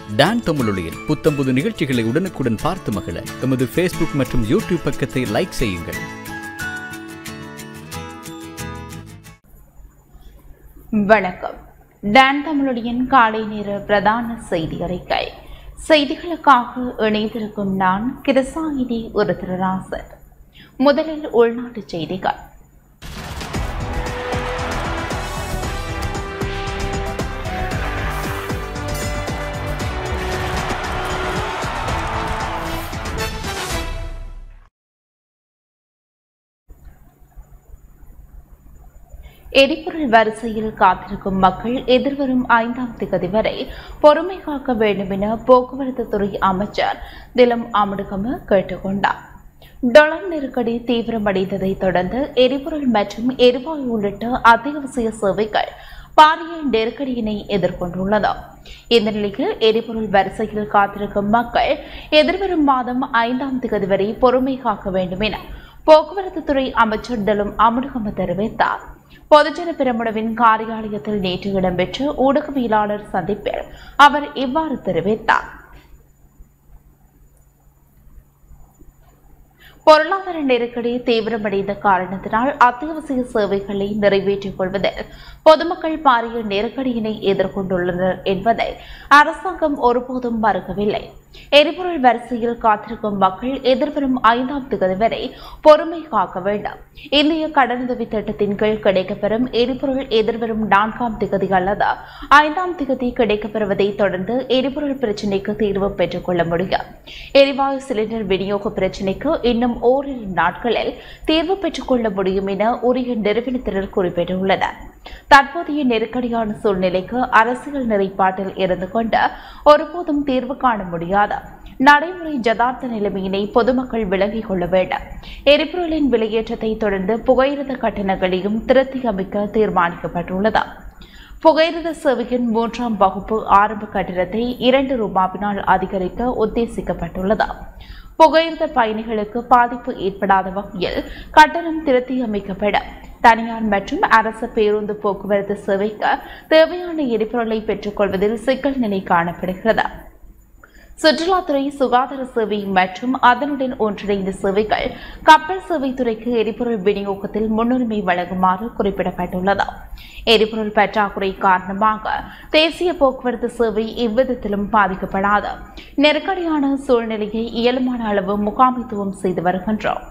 Don தமிழொலியில் புத்தம்புது நிகழ்ச்சிகளை உடனுக்குடன் பார்த்து மகிழ எமது ஃபேஸ்புக் மற்றும் யூடியூப் பக்கத்தை லைக் செய்யுங்கள் வணக்கம் டான் தமிழொலியின் காலை நேர பிரதான செய்தி அறிக்கை செய்திகளுக்காக இணைந்திருக்கும் நான் கிருசாயினி ஒரு திருராசன் முதலில் உள்நாட்டு செய்திகள் எரிபொருள் வரிசையில் காத்திருக்கும் மக்கள் எதிர்வரும் ஐந்தாம் திகதி வரை பொறுமை காக்க வேண்டும் என போக்குவரத்து துறை அமைச்சர் திலம் அமுடுகம கேட்டுக்கொண்டார் டொலர் நெருக்கடி தீவிரமடைந்ததை தொடர்ந்து எரிபொருள் மற்றும் எரிவாயு உள்ளிட்ட அத்தியாவசிய சேவைகள் பாரிய நெருக்கடியினை எதிர்கொண்டுள்ளது இந்த நிலையில் எரிபொருள் வரிசையில் காத்திருக்கும் மக்கள் எதிர்வரும் மாதம் ஐந்தாம் திகதி வரை பொறுமை காக்க வேண்டும் என போக்குவரத்து துறை அமைச்சர் டெலும் அமுடுகம தெரிவித்தார் பொதுஜன பெருமுனவின் காரியாலயத்தில் நேற்று இடம்பெற்ற ஊடகவியலாளர் சந்திப்பில் அவர் இவ்வாறு தெரிவித்தார் பொருளாதார நெருக்கடி தீவிரமடைந்த காரணத்தினால் அத்தியாவசிய சேவைகளை நிறைவேற்றிக் கொள்வதில் பொதுமக்கள் பாரிய நெருக்கடியினை எதிர்கொண்டுள்ளனர் என்பதை அரசாங்கம் ஒருபோதும் மறுக்கவில்லை எரிபொருள் வரிசையில் காத்திருக்கும் மக்கள் எதிர்வரும் ஐந்தாம் திகதி வரை பொறுமை காக்க வேண்டும் இந்திய கடனுதவி திட்டத்தின் கீழ் கிடைக்கப்பெறும் எரிபொருள் எதிர்வரும் நான்காம் திகதி அல்லது ஐந்தாம் திகதி கிடைக்கப்பெறுவதை தொடர்ந்து எரிபொருள் பிரச்சினைக்கு தீர்வு பெற்றுக் கொள்ள முடியும் எரிவாயு சிலிண்டர் விநியோக பிரச்சினைக்கு இன்னும் ஓரிரு நாட்களில் தீர்வு பெற்றுக் கொள்ள முடியும் என உரிய நிறுவனத்தினர் குறிப்பிட்டுள்ளனர் தற்போதைய நெருக்கடியான சூழ்நிலைக்கு அரசியல் நிலைப்பாட்டில் இருந்து கொண்டு ஒருபோதும் தீர்வு காண முடியாது நடைமுறை ஜதார்த்த நிலைமையினை பொதுமக்கள் விளங்கிக் கொள்ள வேண்டும் எரிபொருளின் விலையேற்றத்தை தொடர்ந்து புகையிரத கட்டணங்களையும் திருத்தி அமைக்க தீர்மானிக்கப்பட்டுள்ளது புகையிரத சேவையின் மூன்றாம் வகுப்பு ஆரம்ப கட்டணத்தை இரண்டு ரூபாவினால் அதிகரிக்க உத்தேசிக்கப்பட்டுள்ளது புகையிரத பயணிகளுக்கு பாதிப்பு ஏற்படாத வகையில் கட்டணம் திருத்தி அமைக்கப்படும் தனியார் மற்றும் அரசு பேருந்து போக்குவரத்து சேவைக்கு தேவையான எரிபொருளை பெற்றுக்கொள்வதில் சிக்கல் நிலை காணப்படுகிறது சுற்றுலாத்துறை சுகாதார சேவை மற்றும் அதனுடன் ஒன்றிணைந்த சேவைகள் கப்பல் சேவை துறைக்கு எரிபொருள் விநியோகத்தில் முன்னுரிமை வழங்குமாறு குறிப்பிடப்பட்டுள்ளது எரிபொருள் பற்றாக்குறை காரணமாக தேசிய போக்குவரத்து சேவை எவ்விதத்திலும் பாதிக்கப்படாது நெருக்கடியான சூழ்நிலையை இயலுமான அளவு முகாமைத்துவம் செய்து வருகின்றோம்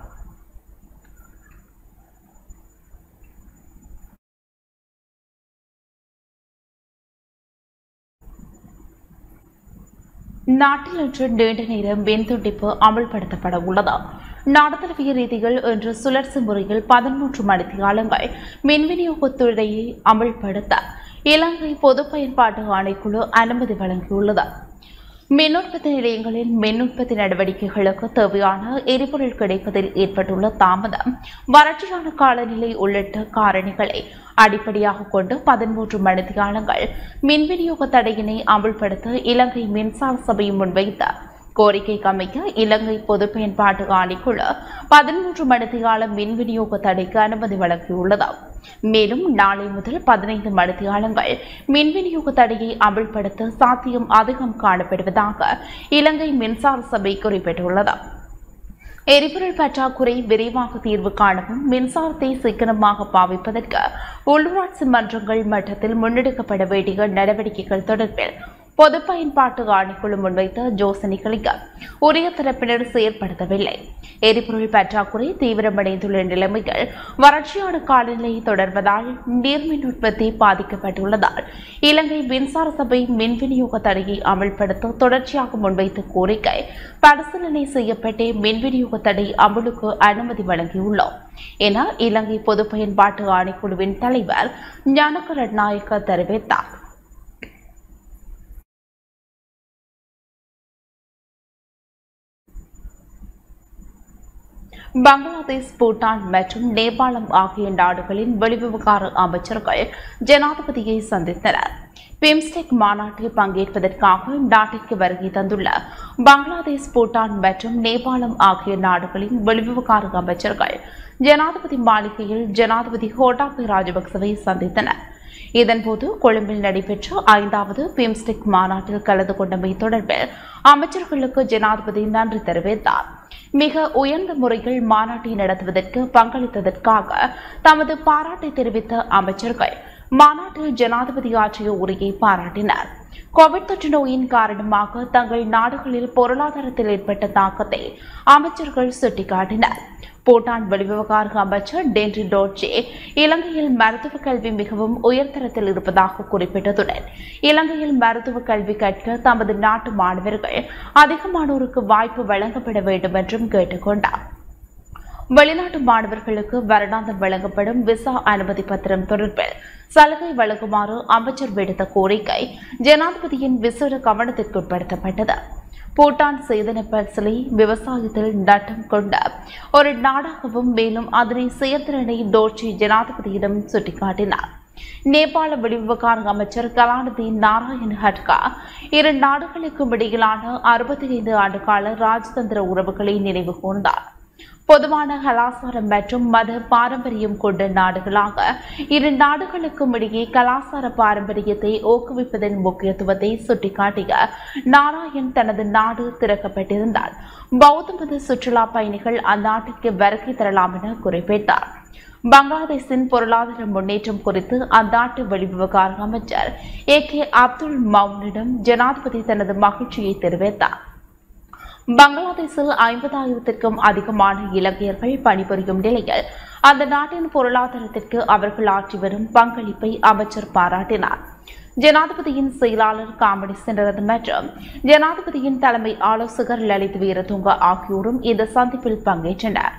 நாட்டில் இன்று நீண்ட நேரம் மின்துண்டிப்பு அமல்படுத்தப்பட உள்ளது நாடு தழுவிய ரீதியில் இன்று சுழற்சி முறையில் பதிமூன்று மணித்தியாலங்கள் மின் விநியோகத்துறையை அமல்படுத்த இலங்கை பொது பயன்பாட்டு ஆணைக்குழு அனுமதி வழங்கியுள்ளது மின் உற்பத்தி நிலையங்களில் மின் உற்பத்தி நடவடிக்கைகளுக்கு தேவையான எரிபொருள் கிடைப்பதில் ஏற்பட்டுள்ள தாமதம் வறட்சியான காலநிலை உள்ளிட்ட காரணிகளை அடிப்படையாக கொண்டு பதிமூன்று மணித்தியாலங்கள் மின் விநியோக தடையினை அமல்படுத்த இலங்கை மின்சார சபை முன்வைத்த கோரிக்கைக்கு அமைக்க இலங்கை பொது பயன்பாட்டு ஆணைக்குழு பதிமூன்று மணித்தியால மின் விநியோக தடைக்கு அனுமதி வழங்கியுள்ளது மேலும் நாளை முதல் பதினைந்து மணித்தியாலங்கள் மின் விநியோக தடையை அமல்படுத்த சாத்தியம் அதிகம் காணப்படுவதாக இலங்கை மின்சார சபை குறிப்பிட்டுள்ளது எரிபொருள் பற்றாக்குறை விரைவாக தீர்வு காணவும் மின்சாரத்தை சிக்கனமாக பாவிப்பதற்கு உள்ளூராட்சி மன்றங்கள் மட்டத்தில் முன்னெடுக்கப்பட வேண்டிய நடவடிக்கைகள் தொடர்பில் பொது பயன்பாட்டு ஆணைக்குழு முன்வைத்த யோசனைகளுக்கு உரிய தரப்பினர் செயற்படுத்தவில்லை எரிபொருள் பற்றாக்குறை தீவிரமடைந்துள்ள நிலைமைகள் வறட்சியான காலநிலை தொடர்வதால் நீர்மின் உற்பத்தி பாதிக்கப்பட்டுள்ளதால் இலங்கை மின்சார சபை மின் விநியோக தடையை அமல்படுத்த தொடர்ச்சியாக முன்வைத்த கோரிக்கை பரிசீலனை செய்யப்பட்டே மின் விநியோக தடை அமலுக்கு அனுமதி வழங்கியுள்ளோம் என இலங்கை பொது பயன்பாட்டு ஆணைக்குழுவின் தலைவர் ஞானக ரட்நாயக்க தெரிவித்தார் பங்களாதேஷ் பூட்டான் மற்றும் நேபாளம் ஆகிய நாடுகளின் வெளிவிவகார அமைச்சர்கள் ஜனாதிபதியை சந்தித்தனர் பிம்ஸ்டெக் மாநாட்டில் பங்கேற்பதற்காக நாட்டிற்கு வருகை தந்துள்ள பங்களாதேஷ் பூட்டான் மற்றும் நேபாளம் ஆகிய நாடுகளின் வெளிவிவகார அமைச்சர்கள் ஜனாதிபதி மாளிகையில் ஜனாதிபதி கோட்டாபய ராஜபக்சவை சந்தித்தனர் இதன்போது கொழும்பில் நடைபெற்ற ஐந்தாவது பிம்ஸ்டிக் மாநாட்டில் கலந்து கொண்டமை தொடர்பில் அமைச்சர்களுக்கு ஜனாதிபதி நன்றி தெரிவித்தார் மிக உயர்ந்த முறையில் மாநாட்டை நடத்துவதற்கு பங்களித்ததற்காக தமது பாராட்டை தெரிவித்த அமைச்சர்கள் மாநாட்டில் ஜனாதிபதி ஆற்றிய உரையை பாராட்டினார் கோவிட் தொற்று நோயின் காரணமாக தங்கள் நாடுகளில் பொருளாதாரத்தில் ஏற்பட்ட தாக்கத்தை அமைச்சர்கள் சுட்டிக்காட்டினர் பூட்டான் வெளிவிவகார அமைச்சர் டென்ரி டோட்ஜே இலங்கையில் மருத்துவ கல்வி மிகவும் உயர்தரத்தில் இருப்பதாக குறிப்பிட்டதுடன் இலங்கையில் மருத்துவ கல்வி கற்க தமது நாட்டு மாணவர்கள் அதிகமானோருக்கு வாய்ப்பு வழங்கப்பட வேண்டும் என்றும் கேட்டுக்கொண்டார் வெளிநாட்டு மாணவர்களுக்கு வருடாந்தம் வழங்கப்படும் விசா அனுமதி பத்திரம் தொடர்பில் சலுகை வழங்குமாறு அமைச்சர் விடுத்த கோரிக்கை ஜனாதிபதியின் விசேட கவனத்திற்குட்படுத்தப்பட்டது பூட்டான் சேதன பரிசலை விவசாயத்தில் நட்டம் கொண்ட ஒரு நாடாகவும் மேலும் அதனை செயற்திறனை டோர்ச்சி ஜனாதிபதியிடம் சுட்டிக்காட்டினார் நேபாள வெளிவிவகார அமைச்சர் கலாநிதி நாராயண் ஹட்கா இரு நாடுகளுக்கும் இடையிலான அறுபத்தி ஐந்து ஆண்டுகால ராஜதந்திர உறவுகளை நினைவு கூர்ந்தார் பொதுவான கலாச்சாரம் மற்றும் மத பாரம்பரியம் கொண்ட நாடுகளாக இரு நாடுகளுக்கும் இடையே கலாச்சார பாரம்பரியத்தை ஊக்குவிப்பதன் முக்கியத்துவத்தை சுட்டிக்காட்டிய நாராயண் தனது நாடு திறக்கப்பட்டிருந்தால் பௌத்த மத சுற்றுலா பயணிகள் அந்நாட்டிற்கு வருகை தரலாம் என குறிப்பிட்டார் பங்களாதேஷின் பொருளாதார முன்னேற்றம் குறித்து அந்நாட்டு வெளிவிவகார அமைச்சர் ஏ கே அப்துல் மவுனிடம் ஜனாதிபதி தனது மகிழ்ச்சியை தெரிவித்தார் பங்களாதேஷில் ஐம்பதாயிரத்திற்கும் அதிகமான இலங்கையர்கள் பணிபுரியும் நிலையில் அந்த நாட்டின் பொருளாதாரத்திற்கு அவர்கள் ஆற்றி வரும் பங்களிப்பை அமைச்சர் பாராட்டினார் ஜனாதிபதியின் செயலாளர் காமெடி சென்றது மற்றும் ஜனாதிபதியின் தலைமை ஆலோசகர் லலித் வீரதுங்க ஆகியோரும் இந்த சந்திப்பில் பங்கேற்றனர்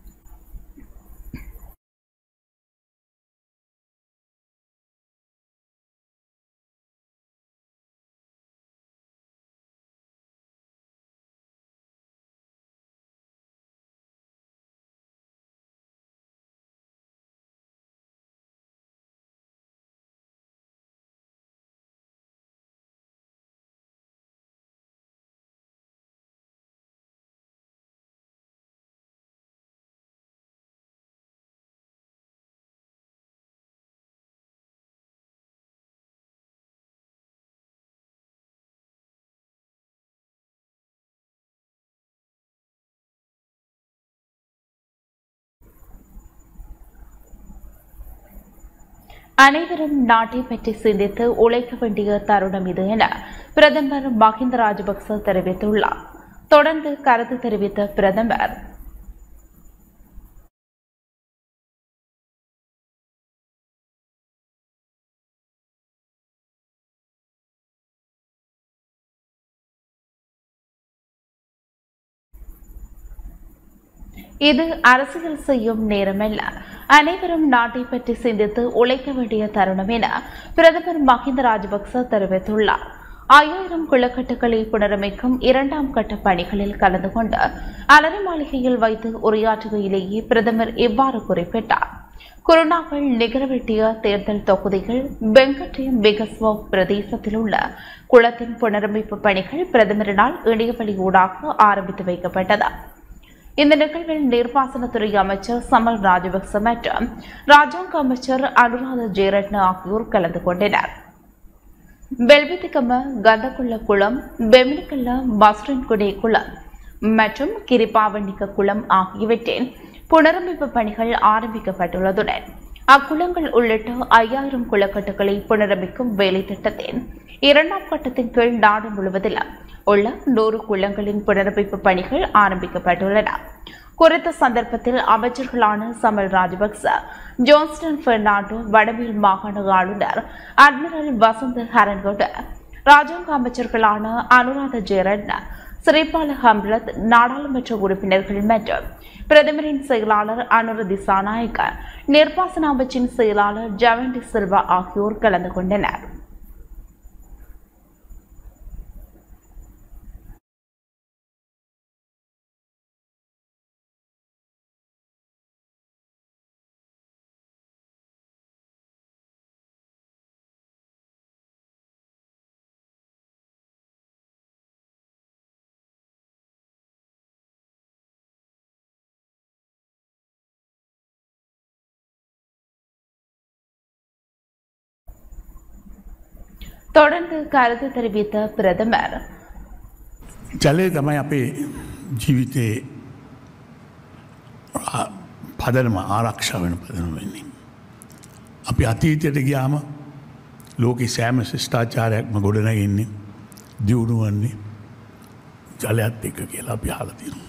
அனைவரும் நாட்டை பற்றி சிந்தித்து உழைக்க வேண்டிய தருணம் இது என பிரதமர் மஹிந்த ராஜபக்ச தெரிவித்துள்ளார் தொடர்ந்து கருத்து தெரிவித்த பிரதமர் இது அரசியல் செய்யும் நேரமல்ல அனைவரும் நாட்டை பற்றி சிந்தித்து உழைக்க வேண்டிய தருணம் என பிரதமர் மஹிந்த ராஜபக்ச தெரிவித்துள்ளார் ஐயாயிரம் குளக்கட்டுகளை புனரமைக்கும் இரண்டாம் கட்ட பணிகளில் கலந்து கொண்டு அலரி மாளிகையில் வைத்து உரையாற்றுகையிலேயே பிரதமர் இவ்வாறு குறிப்பிட்டார் குருணாகல் நிகரவெட்டிய தேர்தல் தொகுதிகள் வெங்கட்டி பிகஸ்வோ பிரதேசத்தில் உள்ள குளத்தின் புனரமைப்பு பணிகள் பிரதமரினால் இணையவழி ஊடாக ஆரம்பித்து வைக்கப்பட்டது இந்த நிகழ்வில் நீர்ப்பாசனத்துறை அமைச்சர் சமல் ராஜபக்ச மற்றும் ராஜாங்க அமைச்சர் அனுராத ஜெயரட்ன ஆகியோர் கலந்து கொண்டனர் வெல்வித்திகம கந்தகுள்ள குளம் பெமினிக்கல்ல மஸ்ரின்குடே குளம் மற்றும் கிரிபாவண்டிக்க குளம் ஆகியவற்றின் புனரமைப்பு பணிகள் ஆரம்பிக்கப்பட்டுள்ளதுடன் அக்குளங்கள் உள்ளிட்ட ஐயாயிரம் குளக்கட்டுகளை புனரமைக்கும் வேலை திட்டத்தின் இரண்டாம் கட்டத்தின் கீழ் நாடு முழுவதிலும் உள்ள நூறு குளங்களின் புனரமைப்பு பணிகள் ஆரம்பிக்கப்பட்டுள்ளன குறித்த சந்தர்ப்பத்தில் அமைச்சர்களான சமல் ராஜபக்ச ஜோன்ஸ்டன் பெர்னாண்டோ வடமேல் மாகாண ஆளுநர் அட்மிரல் வசந்த் ஹரன்கோட ராஜாங்க அமைச்சர்களான அனுராத ஜெயரட்ன சிறைப்பால ஹம்லத் நாடாளுமன்ற உறுப்பினர்கள் மற்றும் பிரதமரின் செயலாளர் அனுர திசாநாயக்க நீர்ப்பாசன அமைச்சின் செயலாளர் ஜவண்டி சில்வா ஆகியோர் கலந்து கொண்டனர் தொடர்ந்து கருத்து தெரிவித்த பிரதமர் ජලය තමයි අපේ ජීවිතයේ ආ- පදනම ආරක්ෂා වෙන පදන වෙන්නේ. අපි අතීතයට ගියාම ලෝක සෑම ශිෂ්ඨාචාරයක්ම ගොඩනගන්නේ දියුණුවන්නේ ජලයත් එක්ක කියලා අපි හලතිරු.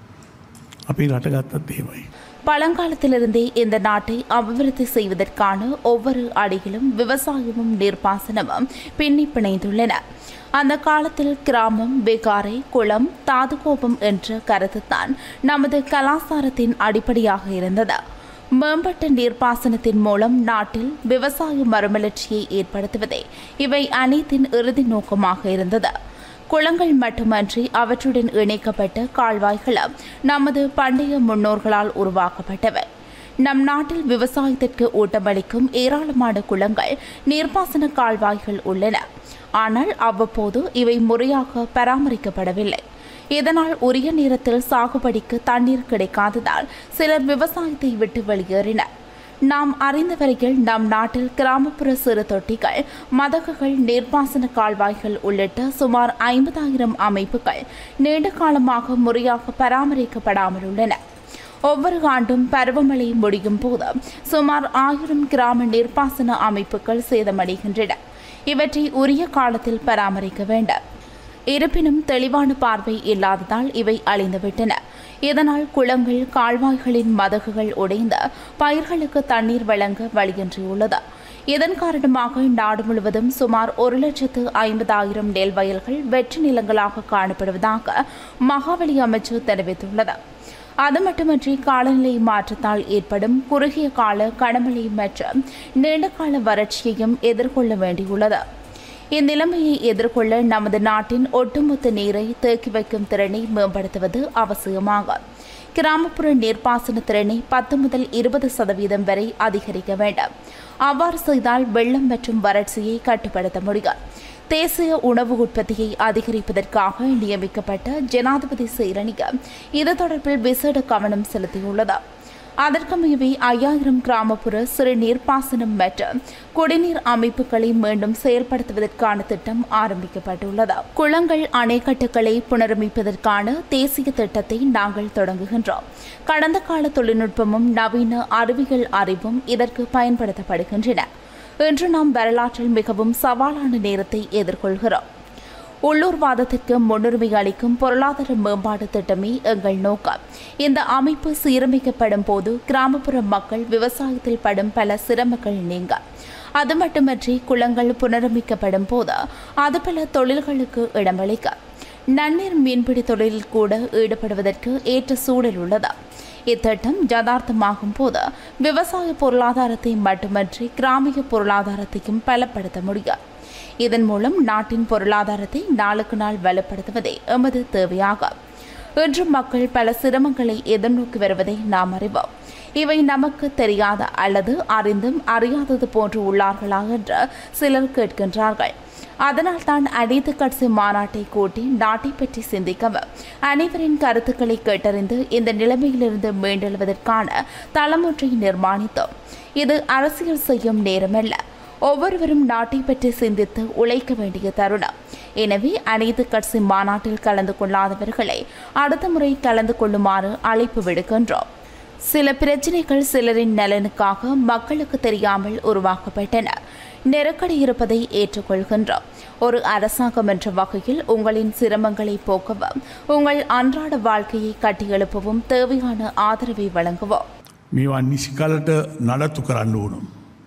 අපි රටගත්තත් එහෙමයි. பழங்காலத்திலிருந்தே இந்த நாட்டை அபிவிருத்தி செய்வதற்கான ஒவ்வொரு அடியிலும் விவசாயமும் நீர்ப்பாசனமும் பின்னி பிணைந்துள்ளன அந்த காலத்தில் கிராமம் விகாரை குளம் தாதுகோபம் என்ற கருத்துத்தான் நமது கலாச்சாரத்தின் அடிப்படையாக இருந்தது மேம்பட்ட நீர்ப்பாசனத்தின் மூலம் நாட்டில் விவசாய மறுமலர்ச்சியை ஏற்படுத்துவதே இவை அனைத்தின் இறுதி நோக்கமாக இருந்தது குளங்கள் மட்டுமன்றி அவற்றுடன் இணைக்கப்பட்ட கால்வாய்களும் நமது பண்டைய முன்னோர்களால் உருவாக்கப்பட்டவை நம் நாட்டில் விவசாயத்திற்கு ஊட்டமளிக்கும் ஏராளமான குளங்கள் நீர்ப்பாசன கால்வாய்கள் உள்ளன ஆனால் அவ்வப்போது இவை முறையாக பராமரிக்கப்படவில்லை இதனால் உரிய நேரத்தில் சாகுபடிக்கு தண்ணீர் கிடைக்காததால் சிலர் விவசாயத்தை விட்டு வெளியேறினர் நாம் அறிந்த வரையில் நம் நாட்டில் கிராமப்புற சிறு தொட்டிகள் மதகுகள் நீர்ப்பாசன கால்வாய்கள் உள்ளிட்ட சுமார் ஐம்பதாயிரம் அமைப்புகள் நீண்ட காலமாக முறையாக பராமரிக்கப்படாமல் உள்ளன ஒவ்வொரு ஆண்டும் பருவமழை முடியும் போது சுமார் ஆயிரம் கிராம நீர்ப்பாசன அமைப்புகள் சேதமடைகின்றன இவற்றை உரிய காலத்தில் பராமரிக்க வேண்டும் இருப்பினும் தெளிவான பார்வை இல்லாததால் இவை அழிந்துவிட்டன இதனால் குளங்கள் கால்வாய்களின் மதகுகள் உடைந்து பயிர்களுக்கு தண்ணீர் வழங்க வழியின்றியுள்ளது இதன் காரணமாக நாடு முழுவதும் சுமார் ஒரு லட்சத்து ஐம்பதாயிரம் நெல் வயல்கள் வெற்றி நிலங்களாக காணப்படுவதாக மகாவலி அமைச்சு தெரிவித்துள்ளது அது மட்டுமன்றி காலநிலை மாற்றத்தால் ஏற்படும் குறுகிய கால கனமழை மற்றும் நீண்டகால வறட்சியையும் எதிர்கொள்ள வேண்டியுள்ளது இந்நிலைமையை எதிர்கொள்ள நமது நாட்டின் ஒட்டுமொத்த நீரை தேக்கி வைக்கும் திறனை மேம்படுத்துவது அவசியமாகும் கிராமப்புற நீர்ப்பாசன திறனை பத்து முதல் இருபது சதவீதம் வரை அதிகரிக்க வேண்டும் அவ்வாறு செய்தால் வெள்ளம் மற்றும் வறட்சியை கட்டுப்படுத்த முடியும் தேசிய உணவு உற்பத்தியை அதிகரிப்பதற்காக நியமிக்கப்பட்ட ஜனாதிபதி சீரணிக்கு இது தொடர்பில் விசேட கவனம் செலுத்தியுள்ளது அதற்கமையவே ஐயாயிரம் கிராமப்புற சிறு நீர்ப்பாசனம் மற்றும் குடிநீர் அமைப்புகளை மீண்டும் செயல்படுத்துவதற்கான திட்டம் ஆரம்பிக்கப்பட்டுள்ளது குளங்கள் அணைக்கட்டுகளை புனரமைப்பதற்கான தேசிய திட்டத்தை நாங்கள் தொடங்குகின்றோம் கடந்த கால தொழில்நுட்பமும் நவீன அறிவியல் அறிவும் இதற்கு பயன்படுத்தப்படுகின்றன இன்று நாம் வரலாற்றில் மிகவும் சவாலான நேரத்தை எதிர்கொள்கிறோம் உள்ளூர்வாதத்திற்கு முன்னுரிமை அளிக்கும் பொருளாதார மேம்பாடு திட்டமே எங்கள் நோக்கம் இந்த அமைப்பு சீரமைக்கப்படும் போது கிராமப்புற மக்கள் விவசாயத்தில் படும் பல சிரமங்கள் நீங்க அது மட்டுமன்றி குளங்கள் புனரமைக்கப்படும் போது அது பல தொழில்களுக்கு இடமளிக்க நன்னீர் மீன்பிடி தொழிலில் கூட ஈடுபடுவதற்கு ஏற்ற சூழல் உள்ளது இத்திட்டம் யதார்த்தமாகும் போது விவசாய பொருளாதாரத்தை மட்டுமன்றி கிராமிய பொருளாதாரத்தையும் பலப்படுத்த முடியும் இதன் மூலம் நாட்டின் பொருளாதாரத்தை நாளுக்கு நாள் வலுப்படுத்துவதே எமது தேவையாகும் இன்று மக்கள் பல சிரமங்களை எதிர்நோக்கி வருவதை நாம் அறிவோம் இவை நமக்கு தெரியாத அல்லது அறிந்தும் அறியாதது போன்று உள்ளார்களா என்று சிலர் கேட்கின்றார்கள் அதனால் தான் அனைத்து கட்சி மாநாட்டை கூட்டி நாட்டை பற்றி சிந்திக்கவும் அனைவரின் கருத்துக்களை கேட்டறிந்து இந்த நிலைமையிலிருந்து மீண்டெழுவதற்கான தளமொன்றை நிர்மாணித்தோம் இது அரசியல் செய்யும் நேரமல்ல ஒவ்வொருவரும் நாட்டை பற்றி சிந்தித்து உழைக்க வேண்டிய தருணம் எனவே அனைத்து கட்சி மாநாட்டில் கலந்து கொள்ளாதவர்களை அடுத்த முறை கலந்து கொள்ளுமாறு அழைப்பு விடுக்கின்றோம் சில பிரச்சனைகள் சிலரின் நலனுக்காக மக்களுக்கு தெரியாமல் உருவாக்கப்பட்டன நெருக்கடி இருப்பதை ஏற்றுக்கொள்கின்றோம் ஒரு அரசாங்கம் என்ற வகையில் உங்களின் சிரமங்களை போக்கவும் உங்கள் அன்றாட வாழ்க்கையை கட்டியெழுப்பவும் தேவையான ஆதரவை வழங்குவோம் මේවා නිසිකලට නඩත්තු කරන්න ඕනම්.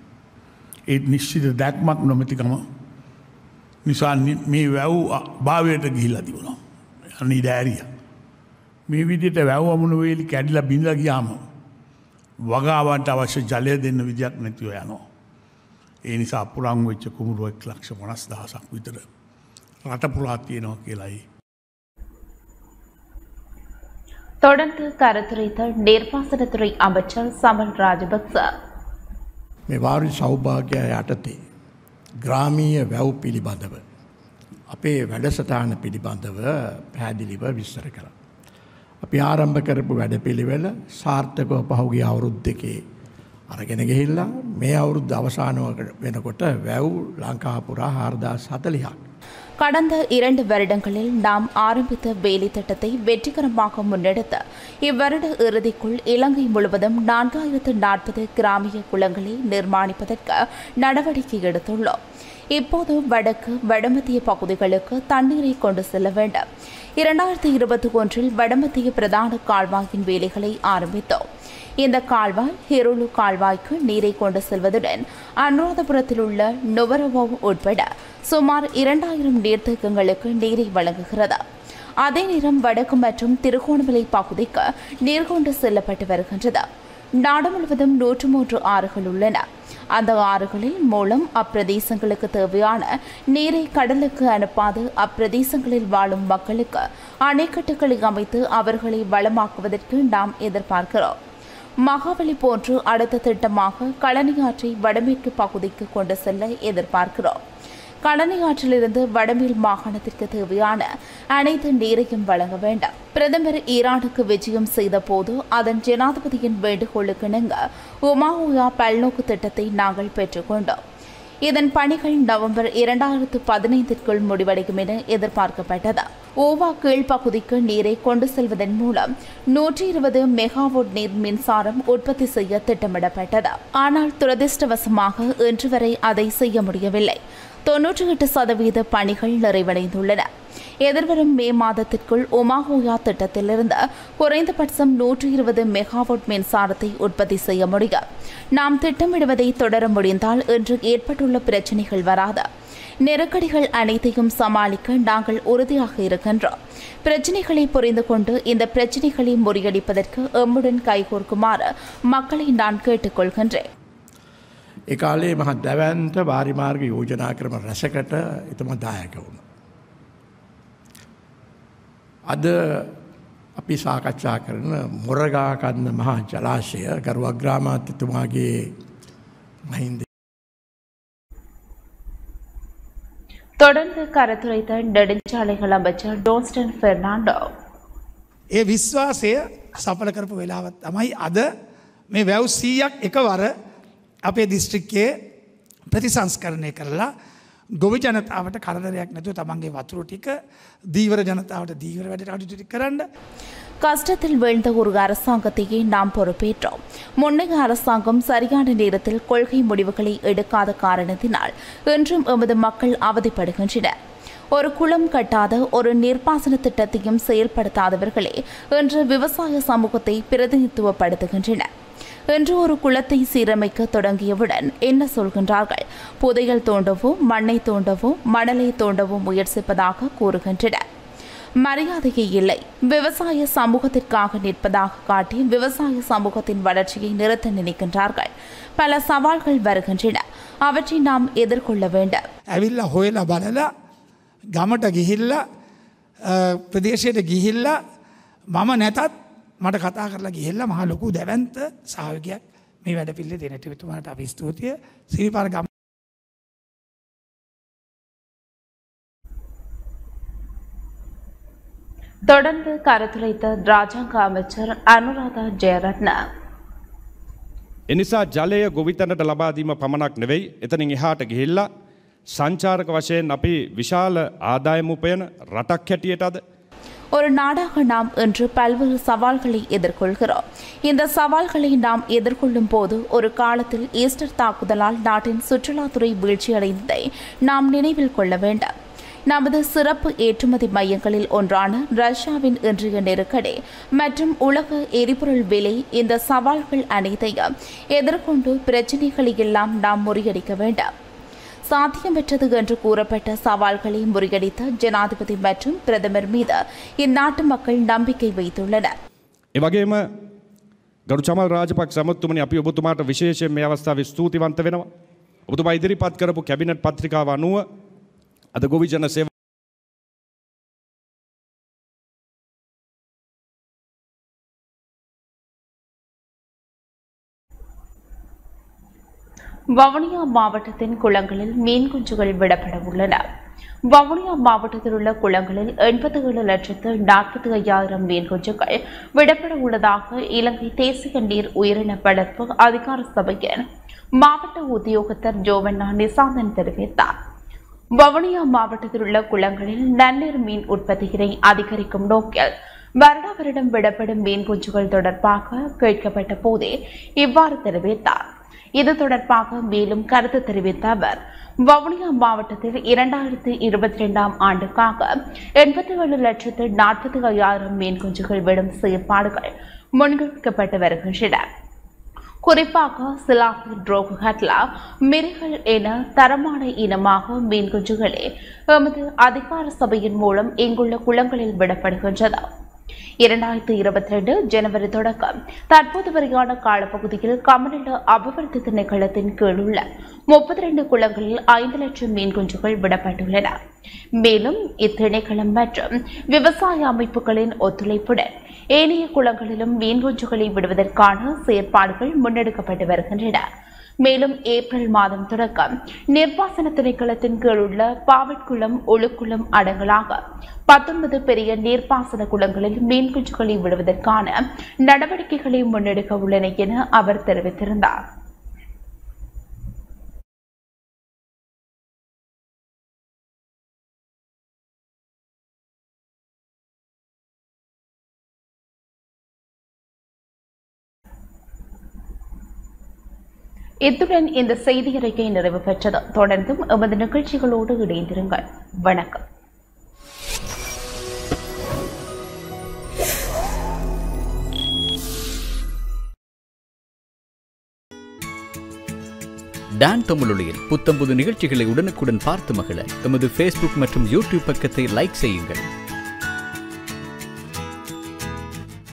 ඒත් නිශ්චිත දැක්මක් නොමැතිකම නිසා නි- මේ වැව් අ- භාවයට ගිහිල්ල තිබුණා. අනි දෑරිය. මේ විදිට වැව් අමුණු වේලි කැඩිල බිඳ ගියාම වගාවන්ට අවශ්‍ය ජලය දෙන්න විදියක් නැතිව යනවා. ඒ නිසා අපුරං වෙච්ච කුමුරුවක් ලක්ෂ පනස් දහසක් විතර රට පුරාත් තියෙනවා කියලායි. தொடர்ந்து கருத்துரைத்த நீர்ப்பாசனத்துறை அமைச்சர் சமல் ராஜபக்ச මේ වාරි සෞභාග්‍ය යටතේ ග්‍රාමීය වැව් පිළිබඳව. අපේ වැඩසටාන පිළිබඳව පැහැදිලිව විස්තර කළ. අපි ආරම්භ කරපු වැඩ පිළිවෙල සාර්ථකව පහුගේ අවුරුද් දෙකේ අරගෙන ගිහිල්ලා මේ අවුරුද්ධ අවසානව වෙනකොට වැව් ලංකාපුරා හාරදාස් හතලිහක්. கடந்த இரண்டு வருடங்களில் நாம் ஆரம்பித்த வேலை திட்டத்தை வெற்றிகரமாக முன்னெடுத்து இவ்வருட இறுதிக்குள் இலங்கை முழுவதும் நான்காயிரத்து நாற்பது கிராமிய குளங்களை நிர்மாணிப்பதற்கு நடவடிக்கை எடுத்துள்ளோம் இப்போது வடக்கு வடமத்திய பகுதிகளுக்கு தண்ணீரை கொண்டு செல்ல வேண்டும் இரண்டாயிரத்தி இருபத்தி ஒன்றில் வடமத்திய பிரதான கால்வாயின் வேலைகளை ஆரம்பித்தோம் இந்த கால்வாய் ஹிருளு கால்வாய்க்கு நீரை கொண்டு செல்வதுடன் அனுராதபுரத்தில் உள்ள நுவரவோ உட்பட சுமார் இரண்டாயிரம் நீர்த்தேக்கங்களுக்கு நீரை வழங்குகிறது அதே நேரம் வடக்கு மற்றும் திருகோணமலை பகுதிக்கு நீர் கொண்டு செல்லப்பட்டு வருகின்றது நாடு முழுவதும் நூற்று மூன்று ஆறுகள் உள்ளன அந்த ஆறுகளில் மூலம் அப்பிரதேசங்களுக்கு தேவையான நீரை கடலுக்கு அனுப்பாது அப்பிரதேசங்களில் வாழும் மக்களுக்கு அணைக்கட்டுகளை அமைத்து அவர்களை வளமாக்குவதற்கு நாம் எதிர்பார்க்கிறோம் மகாபலி போன்று அடுத்த திட்டமாக களனியாற்றை வடமேற்கு பகுதிக்கு கொண்டு செல்ல எதிர்பார்க்கிறோம் களனியாற்றிலிருந்து வடமேல் மாகாணத்திற்கு தேவையான அனைத்து நீரையும் வழங்க வேண்டும் பிரதமர் ஈரானுக்கு விஜயம் செய்தபோது அதன் ஜனாதிபதியின் வேண்டுகோளுக்கு இணங்க உமாவுயா பல்நோக்கு திட்டத்தை நாங்கள் பெற்றுக்கொண்டோம் இதன் பணிகள் நவம்பர் இரண்டாயிரத்து பதினைந்திற்குள் முடிவடையும் என எதிர்பார்க்கப்பட்டது ஓவா கீழ்ப்பகுதிக்கு நீரை கொண்டு செல்வதன் மூலம் நூற்றி இருபது மெகாவாட் நீர் மின்சாரம் உற்பத்தி செய்ய திட்டமிடப்பட்டது ஆனால் துரதிர்ஷ்டவசமாக இன்று வரை அதை செய்ய முடியவில்லை தொன்னூற்றி எட்டு சதவீத பணிகள் நிறைவடைந்துள்ளன எதிர்வரும் மே மாதத்திற்குள் ஒமாஹோயா திட்டத்திலிருந்து குறைந்தபட்சம் நூற்றி இருபது மெகாவாட் மின்சாரத்தை உற்பத்தி செய்ய முடியும் நாம் திட்டமிடுவதை தொடர முடிந்தால் இன்று ஏற்பட்டுள்ள பிரச்சினைகள் வராது நெருக்கடிகள் அனைத்தையும் சமாளிக்க நாங்கள் உறுதியாக இருக்கின்றோம் பிரச்சினைகளை புரிந்து கொண்டு இந்த பிரச்சினைகளை முறியடிப்பதற்கு எம்முடன் கைகோர்க்குமாறு மக்களை நான் கேட்டுக்கொள்கின்றேன் ඒ කාලේ මහ දැවන්ත වාරිමාර්ග යෝජනා ක්‍රම රැසකට එතම දායක වුණ. අද අපි සාකච්ඡා කරන මොරගාකන්න මහා ජලාශය ගරුවග්‍රාමාත්‍යතුමාගේ මහින්ද தொடர்ந்து கருத்துரைத்த நெடுஞ்சாலைகள் அமைச்சர் டோன்ஸ்டன் பெர்னாண்டோ ඒ විශ්වාසය සපල කරපු වෙලාවත් තමයි අද මේ වැව් සීයක් එකවර අපේ දිස්ත්‍රික්කයේ ප්‍රතිසංස්කරණය කරලා ගොවි ජනතාවට කරදරයක් නැතුව තමන්ගේ වතුරු ටික දීවර ජනතාවට දීවර වැඩට අඩුටි කරන්න கஷ்டத்தில் வீழ்ந்த ஒரு அரசாங்கத்தையே நாம் பொறுப்பேற்றோம் முன்னைய அரசாங்கம் சரியான நேரத்தில் கொள்கை முடிவுகளை எடுக்காத காரணத்தினால் இன்றும் எமது மக்கள் அவதிப்படுகின்றனர் ஒரு குளம் கட்டாத ஒரு நீர்ப்பாசன திட்டத்தையும் செயல்படுத்தாதவர்களே இன்று விவசாய சமூகத்தை பிரதிநிதித்துவப்படுத்துகின்றனர் இன்று ஒரு குளத்தை சீரமைக்க தொடங்கியவுடன் என்ன சொல்கின்றார்கள் புதையல் தோண்டவோ மண்ணை தோண்டவோ மணலை தோண்டவோ முயற்சிப்பதாக கூறுகின்றனர் மரியாதையே இல்லை விவசாய சமூகத்திற்காக நிற்பதாக காட்டி விவசாய சமூகத்தின் வளர்ச்சியை நிறுத்த நினைக்கின்றார்கள் பல சவால்கள் வருகின்றன அவற்றை நாம் எதிர்கொள்ள வேண்டும் ඇවිල්ල හොයලා බලලා ගමට ගිහිල්ල ප්‍රදේශයට ගිහිල්ල මම නැතත් මට කතා කරලා ගිහිල්ල මහ ලොකු දැවන්ත සාවකයක් මේ වැඩ පිල්ලි දෙනටවිතුමාට අපි ස්තුතිය සිරිපාර ගම தொடர்ந்து கருத்துரைத்த ராஜாங்க அமைச்சர் அனுராதா ஜெயரத்ன එනිසා ජලය ගොවිතැනට ලබාදීම පමණක් නෙවෙයි එතනින් එහාට ගිහිල්ලා සංචාරක වශයෙන් අපි විශාල ආදායමුපයන රටක් හැටියට අද ஒரு நாடாக நாம் இன்று பல்வேறு சவால்களை எதிர்கொள்கிறோம் இந்த சவால்களை நாம் எதிர்கொள்ளும் போது ஒரு காலத்தில் ஈஸ்டர் தாக்குதலால் நாட்டின் சுற்றுலாத்துறை வீழ்ச்சியடைந்ததை நாம் நினைவில் கொள்ள வேண்டும் நமது சிறப்பு ஏற்றுமதி மையங்களில் ஒன்றான ரஷ்யாவின் இன்றைய நெருக்கடி மற்றும் உலக எரிபொருள் விலை இந்த சவால்கள் அனைத்தையும் எதிர்கொண்டு பிரச்சினைகளை எல்லாம் நாம் முறியடிக்க வேண்டும் சாத்தியமற்றது என்று கூறப்பட்ட சவால்களை முறியடித்த ஜனாதிபதி மற்றும் பிரதமர் மீது இந்நாட்டு மக்கள் நம்பிக்கை வைத்துள்ளனர் එවගේම ගරු චමල් රාජපක් සමත්තුමනි අපි ඔබතුමාට විශේෂයෙන් මේ අවස්ථාව ස්තුතිවන්ත වෙනවා. ඔබතුමා ඉදිරිපත් කරපු කැබිනට් පත්‍රිකාව අනුව අද ගොවි ජන සේව வவுனியா மாவட்டத்தின் குளங்களில் மீன் குஞ்சுகள் விடப்பட உள்ளன வவுனியா மாவட்டத்தில் உள்ள குளங்களில் எண்பத்தி ஏழு லட்சத்து நாற்பத்தி ஐயாயிரம் மீன் குஞ்சுகள் விடப்பட உள்ளதாக இலங்கை தேசிய நீர் உயிரின வளர்ப்பு அதிகார சபையின் மாவட்ட உத்தியோகத்தர் ஜோவண்ணா நிசாந்தன் தெரிவித்தார் வவுனியா மாவட்டத்தில் உள்ள குளங்களில் நன்னீர் மீன் உற்பத்தியினை அதிகரிக்கும் நோக்கில் வருடா வருடம் விடப்படும் மீன் குஞ்சுகள் தொடர்பாக கேட்கப்பட்ட போதே இவ்வாறு தெரிவித்தார் இது தொடர்பாக மேலும் கருத்து தெரிவித்த அவர் வவுனியா மாவட்டத்தில் இரண்டாயிரத்தி இருபத்தி ரெண்டாம் ஆண்டுக்காக எண்பத்தி ஏழு லட்சத்து நாற்பத்தி ஐயாயிரம் மீன் குஞ்சுகள் விடும் செயற்பாடுகள் முன்வைக்கப்பட்டு வருகின்றன குறிப்பாக சிலாபி ட்ரோகு ஹட்லா மிரிகள் என தரமான இனமாக மீன் குஞ்சுகளே எமது அதிகார சபையின் மூலம் இங்குள்ள குளங்களில் விடப்படுகின்றது இரண்டாயிரத்தி இருபத்தி ரெண்டு ஜனவரி தொடக்கம் தற்போது வரையான காலப்பகுதியில் கமநல அபிவிருத்தி திணைக்களத்தின் கீழ் உள்ள முப்பத்தி ரெண்டு குளங்களில் ஐந்து லட்சம் மீன் குஞ்சுகள் விடப்பட்டுள்ளன மேலும் இத்திணைக்களம் மற்றும் விவசாய அமைப்புகளின் ஒத்துழைப்புடன் ஏனைய குளங்களிலும் மீன் குஞ்சுகளை விடுவதற்கான செயற்பாடுகள் முன்னெடுக்கப்பட்டு வருகின்றன மேலும் ஏப்ரல் மாதம் தொடக்கம் நிர்வாசன திணைக்களத்தின் கீழ் உள்ள பாவட்குளம் ஒழுக்குளம் அடங்கலாக பத்தொன்பது பெரிய நீர்ப்பாசன குளங்களில் மீன் குஞ்சுகளை விடுவதற்கான நடவடிக்கைகளை முன்னெடுக்க உள்ளன என அவர் தெரிவித்திருந்தார் இத்துடன் இந்த செய்தி அறிக்கை நிறைவு பெற்றது தொடர்ந்தும் எமது நிகழ்ச்சிகளோடு இணைந்திருங்கள் வணக்கம் டான் தமிழொலியில் புத்தம்புது நிகழ்ச்சிகளை உடனுக்குடன் பார்த்து மகிழ எமது ஃபேஸ்புக் மற்றும் யூடியூப் பக்கத்தை லைக் செய்யுங்கள்